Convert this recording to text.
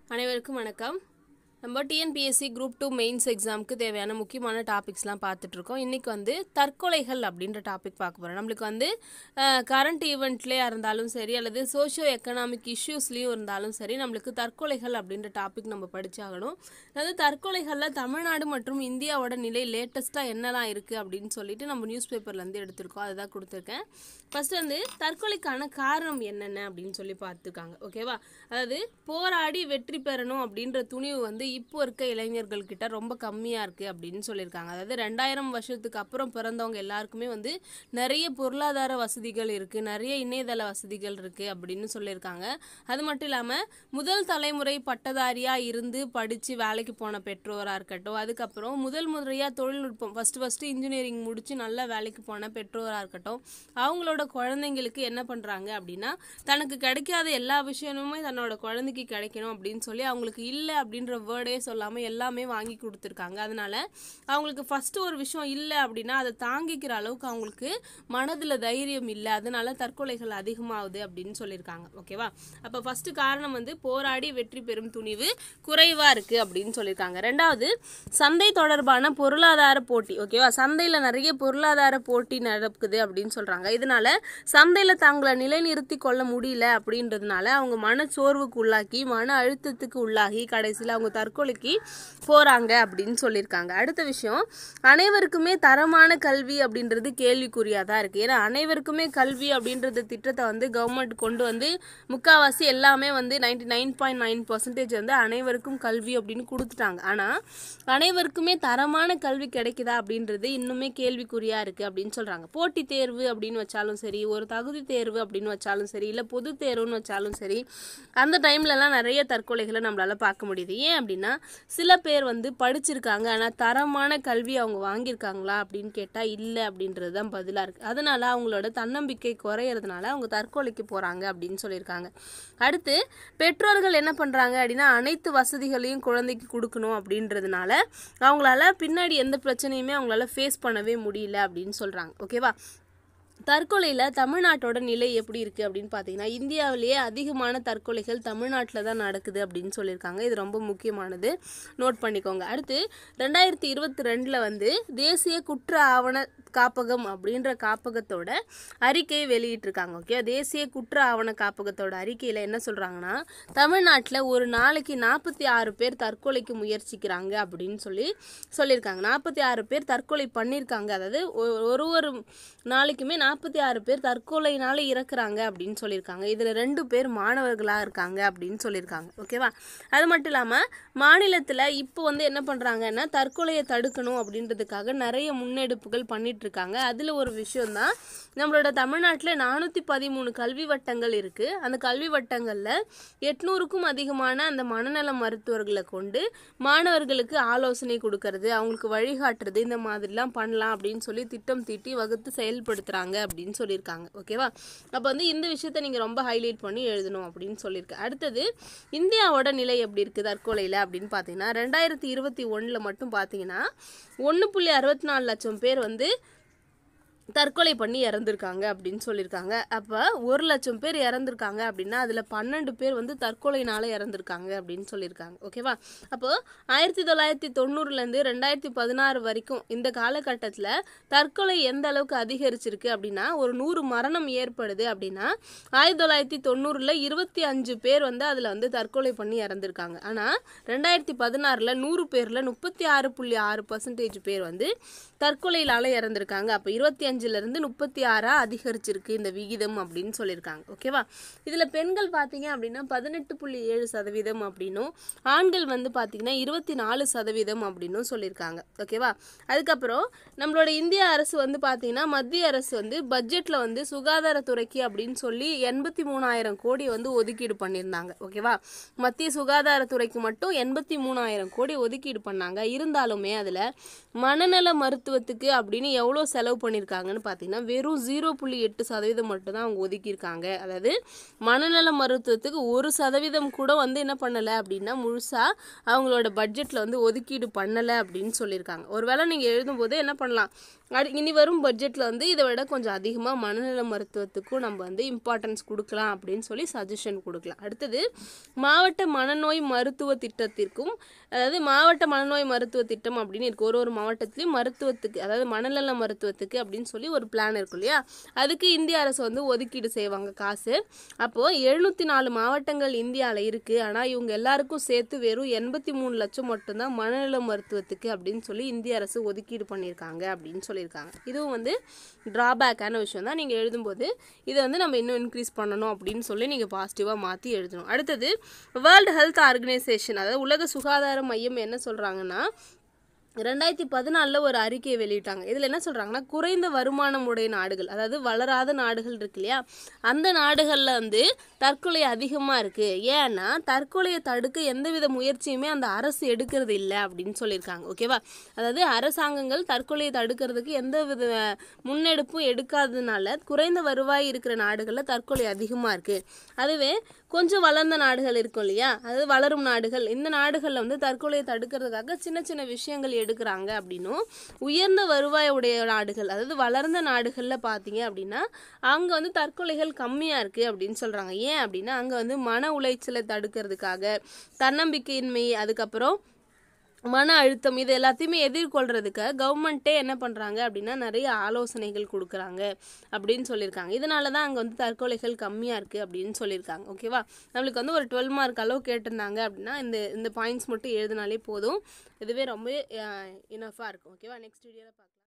அனைவருக்கும் வணக்கம் நம்ம டிஎன்பிஎஸ்சி குரூப் டூ மெயின்ஸ் எக்ஸாமுக்கு தேவையான முக்கியமான டாபிக்ஸ்லாம் பார்த்துட்டு இருக்கோம் இன்றைக்கி வந்து தற்கொலைகள் அப்படின்ற டாபிக் பார்க்க போகிறோம் நம்மளுக்கு வந்து கரண்ட் ஈவெண்ட்லேயே இருந்தாலும் சரி அல்லது சோஷியோ எக்கனாமிக் இஷ்யூஸ்லேயும் இருந்தாலும் சரி நம்மளுக்கு தற்கொலைகள் அப்படின்ற டாபிக் நம்ம படிச்சாகணும் அதாவது தற்கொலைகளில் தமிழ்நாடு மற்றும் இந்தியாவோட நிலை லேட்டஸ்ட்டாக என்னலாம் இருக்குது அப்படின்னு சொல்லிட்டு நம்ம நியூஸ் பேப்பர்லேருந்து எடுத்திருக்கோம் அதுதான் கொடுத்துருக்கேன் ஃபர்ஸ்ட் வந்து தற்கொலைக்கான காரணம் என்னென்ன அப்படின்னு சொல்லி பார்த்துருக்காங்க ஓகேவா அதாவது போராடி வெற்றி பெறணும் அப்படின்ற துணிவு வந்து இப்போ இருக்க இளைஞர்கள் கிட்ட ரொம்ப கம்மியாக இருக்குது அப்படின்னு சொல்லியிருக்காங்க அதாவது ரெண்டாயிரம் வருஷத்துக்கு அப்புறம் பிறந்தவங்க எல்லாருக்குமே வந்து நிறைய பொருளாதார வசதிகள் இருக்குது நிறைய இணையதள வசதிகள் இருக்குது அப்படின்னு சொல்லியிருக்காங்க அது மட்டும் இல்லாமல் முதல் தலைமுறை பட்டதாரியாக இருந்து படித்து வேலைக்கு போன பெற்றோராக இருக்கட்டும் அதுக்கப்புறம் முதல் முறையாக தொழில்நுட்பம் ஃபஸ்ட்டு ஃபஸ்ட்டு இன்ஜினியரிங் முடித்து நல்லா வேலைக்கு போன பெற்றோராக இருக்கட்டும் அவங்களோட குழந்தைங்களுக்கு என்ன பண்ணுறாங்க அப்படின்னா தனக்கு கிடைக்காத எல்லா விஷயமுமே தன்னோட குழந்தைக்கு கிடைக்கணும் அப்படின்னு சொல்லி அவங்களுக்கு இல்லை அப்படின்ற வேர்டே சொல்லாமல் எல்லாமே வாங்கி கொடுத்துருக்காங்க அதனால அவங்களுக்கு ஃபஸ்ட்டு ஒரு விஷயம் இல்லை அப்படின்னா அதை தாங்கிக்கிற அளவுக்கு அவங்களுக்கு மனதில் தைரியம் இல்லை அதனால தற்கொலைகள் அதிகமாகுது அப்படின்னு சொல்லியிருக்காங்க ஓகேவா அப்போ ஃபஸ்ட்டு காரணம் வந்து போராடி வெற்றி பெறும் துணிவு குறைவாக இருக்குது அப்படின்னு சொல்லியிருக்காங்க ரெண்டாவது சந்தை தொடர்பான பொருளாதார போட்டி ஓகேவா சந்தையில் நிறைய பொருளாதார போட்டி நடக்குது அப்படின்னு சொல்கிறாங்க இதனால சந்தையில் தங்களை நிலைநிறுத்தி கொள்ள முடியல அப்படின்றதுனால அவங்க மனச்சோர்வுக்கு உள்ளாக்கி மன அழுத்தத்துக்கு உள்ளாகி கடைசியில் அவங்க தற்கொலைக்கு போகிறாங்க அப்படின்னு சொல்லியிருக்காங்க அடுத்த விஷயம் அனைவருக்குமே தரமான கல்வி அப்படின்றது கேள்விக்குறியாக தான் இருக்குது ஏன்னா அனைவருக்குமே கல்வி அப்படின்றது திட்டத்தை வந்து கவர்மெண்ட் கொண்டு வந்து முக்கால்வாசி எல்லாமே வந்து ninety nine point nine percentage வந்து அனைவருக்கும் கல்வி அப்படின்னு கொடுத்துட்டாங்க ஆனால் அனைவருக்குமே தரமான கல்வி கிடைக்குதா அப்படின்றது இன்னுமே கேள்விக்குறியாக இருக்குது அப்படின்னு சொல்கிறாங்க போட்டித் தேர்வு அப்படின்னு வச்சாலும் சரி ஒரு தகுதி தேர்வு அப்படின்னு வச்சாலும் சரி இல்லை பொது தேர்வுன்னு வச்சாலும் சரி அந்த டைம்லலாம் நிறைய தற்கொலைகளை நம்மளால் பார்க்க முடியுது ஏன் அப்படின்னா சில பேர் வந்து படிச்சிருக்காங்க ஆனால் தரமான கல்வி அவங்க வாங்கியிருக்காங்களா அப்படின்னு கேட்டால் இல்லை அப்படின்றது தான் பதிலாக இருக்குது அதனால அவங்களோட தன்னம்பிக்கை குறையிறதுனால அவங்க தற்கொலைக்கு போகிறாங்க அப்படின்னு சொல்லியிருக்காங்க அடுத்து பெற்றோர்கள் என்ன பண்ணுறாங்க அப்படின்னா அனைத்து வசதிகளையும் குழந்தைக்கு கொடுக்கணும் அப்படின்றதுனால அவங்களால பின்னாடி எந்த பிரச்சனையுமே அவங்களால ஃபேஸ் பண்ணவே முடியல அப்படின்னு சொல்கிறாங்க ஓகேவா தற்கொலையில் தமிழ்நாட்டோட நிலை எப்படி இருக்குது அப்படின்னு பார்த்தீங்கன்னா இந்தியாவிலேயே அதிகமான தற்கொலைகள் தமிழ்நாட்டில் தான் நடக்குது அப்படின்னு சொல்லியிருக்காங்க இது ரொம்ப முக்கியமானது நோட் பண்ணிக்கோங்க அடுத்து ரெண்டாயிரத்தி இருபத்தி ரெண்டில் வந்து தேசிய குற்ற ஆவண காப்பகம் அப்படின்ற காப்பகத்தோட அறிக்கையை வெளியிட்டிருக்காங்க ஓகே தேசிய குற்ற ஆவண காப்பகத்தோட அறிக்கையில் என்ன சொல்கிறாங்கன்னா தமிழ்நாட்டில் ஒரு நாளைக்கு நாற்பத்தி ஆறு பேர் தற்கொலைக்கு முயற்சிக்கிறாங்க அப்படின்னு சொல்லி சொல்லியிருக்காங்க நாற்பத்தி ஆறு பேர் தற்கொலை பண்ணியிருக்காங்க அதாவது ஒ- ஒரு ஒரு நாளைக்குமே நாற்பத்தி ஆறு பேர் தற்கொலையினால இறக்குறாங்க அப்படின்னு சொல்லியிருக்காங்க இதில் ரெண்டு பேர் மாணவர்களாக இருக்காங்க அப்படின்னு சொல்லியிருக்காங்க ஓகேவா அது மட்டும் இல்லாமல் மாநிலத்தில் இப்போ வந்து என்ன பண்ணுறாங்கன்னா தற்கொலையை தடுக்கணும் அப்படின்றதுக்காக நிறைய முன்னெடுப்புகள் பண்ணிட்டு இருக்காங்க அதில் ஒரு விஷயம்தான் நம்மளோட தமிழ்நாட்டில் நானூற்றி பதிமூணு கல்வி வட்டங்கள் இருக்குது அந்த கல்வி வட்டங்களில் எட்நூறுக்கும் அதிகமான அந்த மனநல மருத்துவர்களை கொண்டு மாணவர்களுக்கு ஆலோசனை கொடுக்கறது அவங்களுக்கு வழிகாட்டுறது இந்த மாதிரிலாம் பண்ணலாம் அப்படின்னு சொல்லி திட்டம் தீட்டி வகுத்து செயல்படுத்துகிறாங்க அப்படின்னு சொல்லியிருக்காங்க ஓகேவா அப்போ வந்து இந்த விஷயத்தை நீங்கள் ரொம்ப ஹைலைட் பண்ணி எழுதணும் அப்படின்னு சொல்லியிருக்கேன் அடுத்தது இந்தியாவோட நிலை எப்படி இருக்குது தற்கொலையில் அப்படின்னு பார்த்தீங்கன்னா ரெண்டாயிரத்தி இருபத்தி ஒன்றில் மட்டும் பார்த்தீங்கன்னா ஒன்று புள்ளி அறுபத்தி நாலு லட்சம் பேர் வந்து தற்கொலை பண்ணி இறந்துருக்காங்க அப்படின்னு சொல்லியிருக்காங்க அப்போ ஒரு லட்சம் பேர் இறந்துருக்காங்க அப்படின்னா அதில் பன்னெண்டு பேர் வந்து தற்கொலைனால இறந்துருக்காங்க அப்படின்னு சொல்லியிருக்காங்க ஓகேவா அப்போது ஆயிரத்தி தொள்ளாயிரத்தி தொண்ணூறுலேருந்து ரெண்டாயிரத்தி பதினாறு வரைக்கும் இந்த காலகட்டத்தில் தற்கொலை எந்த அளவுக்கு அதிகரிச்சிருக்கு அப்படின்னா ஒரு நூறு மரணம் ஏற்படுது அப்படின்னா ஆயிரத்தி தொள்ளாயிரத்தி தொண்ணூறில் இருபத்தி அஞ்சு பேர் வந்து அதில் வந்து தற்கொலை பண்ணி இறந்துருக்காங்க ஆனால் ரெண்டாயிரத்தி பதினாறில் நூறு பேரில் முப்பத்தி ஆறு புள்ளி ஆறு பர்சன்டேஜ் பேர் வந்து தற்கொலையிலால இறந்துருக்காங்க அப்போ இருபத்தி அஞ்சுலேருந்து முப்பத்தி ஆறாக அதிகரிச்சிருக்கு இந்த விகிதம் அப்படின்னு சொல்லியிருக்காங்க ஓகேவா இதில் பெண்கள் பார்த்தீங்க அப்படின்னா பதினெட்டு புள்ளி ஏழு சதவீதம் அப்படின்னும் ஆண்கள் வந்து பார்த்தீங்கன்னா இருபத்தி நாலு சதவீதம் அப்படின்னும் சொல்லியிருக்காங்க ஓகேவா அதுக்கப்புறம் நம்மளோட இந்திய அரசு வந்து பார்த்தீங்கன்னா மத்திய அரசு வந்து பட்ஜெட்டில் வந்து சுகாதாரத்துறைக்கு அப்படின்னு சொல்லி எண்பத்தி மூணாயிரம் கோடி வந்து ஒதுக்கீடு பண்ணியிருந்தாங்க ஓகேவா மத்திய சுகாதாரத்துறைக்கு மட்டும் எண்பத்தி மூணாயிரம் கோடி ஒதுக்கீடு பண்ணாங்க இருந்தாலுமே அதில் மனநல மருத்துவத்துக்கு அப்படின்னு எவ்வளோ செலவு பண்ணியிருக்காங்கன்னு பார்த்தீங்கன்னா வெறும் ஜீரோ புள்ளி எட்டு சதவீதம் மட்டும்தான் அவங்க ஒதுக்கியிருக்காங்க அதாவது மனநல மருத்துவத்துக்கு ஒரு சதவீதம் கூட வந்து என்ன பண்ணலை அப்படின்னா முழுசாக அவங்களோட பட்ஜெட்டில் வந்து ஒதுக்கீடு பண்ணலை அப்படின்னு சொல்லியிருக்காங்க ஒருவேளை நீங்கள் எழுதும்போது என்ன பண்ணலாம் அடு இனி வரும் பட்ஜெட்டில் வந்து இதை விட கொஞ்சம் அதிகமாக மனநல மருத்துவத்துக்கும் நம்ம வந்து இம்பார்ட்டன்ஸ் கொடுக்கலாம் அப்படின்னு சொல்லி சஜஷன் கொடுக்கலாம் அடுத்தது மாவட்ட மனநோய் மருத்துவ திட்டத்திற்கும் அதாவது மாவட்ட மனநோய் மருத்துவ திட்டம் அப்படின்னு இருக்கு ஒரு ஒரு மாவட்டத்திலையும் மருத்துவத்துக்கு அதாவது மனநல மருத்துவத்துக்கு அப்படின்னு சொல்லி ஒரு பிளான் இருக்கும் இல்லையா அதுக்கு இந்திய அரசு வந்து ஒதுக்கீடு செய்வாங்க காசு அப்போது எழுநூற்றி நாலு மாவட்டங்கள் இந்தியாவில் இருக்குது ஆனால் இவங்க எல்லாருக்கும் சேர்த்து வெறும் எண்பத்தி மூணு லட்சம் மட்டும்தான் மனநல மருத்துவத்துக்கு அப்படின்னு சொல்லி இந்திய அரசு ஒதுக்கீடு பண்ணியிருக்காங்க அப்படின்னு சொல்லியிருக்காங்க இதுவும் வந்து ட்ராபேக்கான விஷயம் தான் நீங்கள் எழுதும்போது இதை வந்து நம்ம இன்னும் இன்க்ரீஸ் பண்ணணும் அப்படின்னு சொல்லி நீங்கள் பாசிட்டிவாக மாற்றி எழுதணும் அடுத்தது வேர்ல்டு ஹெல்த் ஆர்கனைசேஷன் அதாவது உலக சுகாதார மையம் என்ன சொல்கிறாங்கன்னா ரெண்டாயிரத்தி பதினாலில் ஒரு அறிக்கையை வெளியிட்டாங்க இதில் என்ன சொல்கிறாங்கன்னா குறைந்த வருமானம் உடைய நாடுகள் அதாவது வளராத நாடுகள் இருக்கு இல்லையா அந்த நாடுகளில் வந்து தற்கொலை அதிகமாக இருக்குது ஏன்னா தற்கொலையை தடுக்க எந்தவித முயற்சியுமே அந்த அரசு எடுக்கிறது இல்லை அப்படின்னு சொல்லியிருக்காங்க ஓகேவா அதாவது அரசாங்கங்கள் தற்கொலையை தடுக்கிறதுக்கு எந்த வித முன்னெடுப்பும் எடுக்காததுனால குறைந்த வருவாய் இருக்கிற நாடுகளில் தற்கொலை அதிகமாக இருக்குது அதுவே கொஞ்சம் வளர்ந்த நாடுகள் இருக்கும் இல்லையா அதாவது வளரும் நாடுகள் இந்த நாடுகளில் வந்து தற்கொலையை தடுக்கிறதுக்காக சின்ன சின்ன விஷயங்கள் எடுக்கிறாங்க அப்படின்னும் உயர்ந்த வருவாய் உடைய நாடுகள் அதாவது வளர்ந்த நாடுகளில் பார்த்தீங்க அப்படின்னா அங்கே வந்து தற்கொலைகள் கம்மியாக இருக்குது அப்படின்னு சொல்கிறாங்க ஏன் அப்படின்னா அங்கே வந்து மன உளைச்சலை தடுக்கிறதுக்காக தன்னம்பிக்கையின்மை அதுக்கப்புறம் மன அழுத்தம் இது எல்லாத்தையுமே எதிர்கொள்றதுக்கு கவர்மெண்ட்டே என்ன பண்ணுறாங்க அப்படின்னா நிறைய ஆலோசனைகள் கொடுக்குறாங்க அப்படின்னு சொல்லியிருக்காங்க இதனால தான் அங்கே வந்து தற்கொலைகள் கம்மியாக இருக்குது அப்படின்னு சொல்லியிருக்காங்க ஓகேவா நம்மளுக்கு வந்து ஒரு டுவெல் மார்க் அளவு கேட்டிருந்தாங்க அப்படின்னா இந்த இந்த பாயிண்ட்ஸ் மட்டும் எழுதினாலே போதும் இதுவே ரொம்ப இனஃபாக இருக்கும் ஓகேவா நெக்ஸ்ட் வீடியோவில் பார்க்கலாம்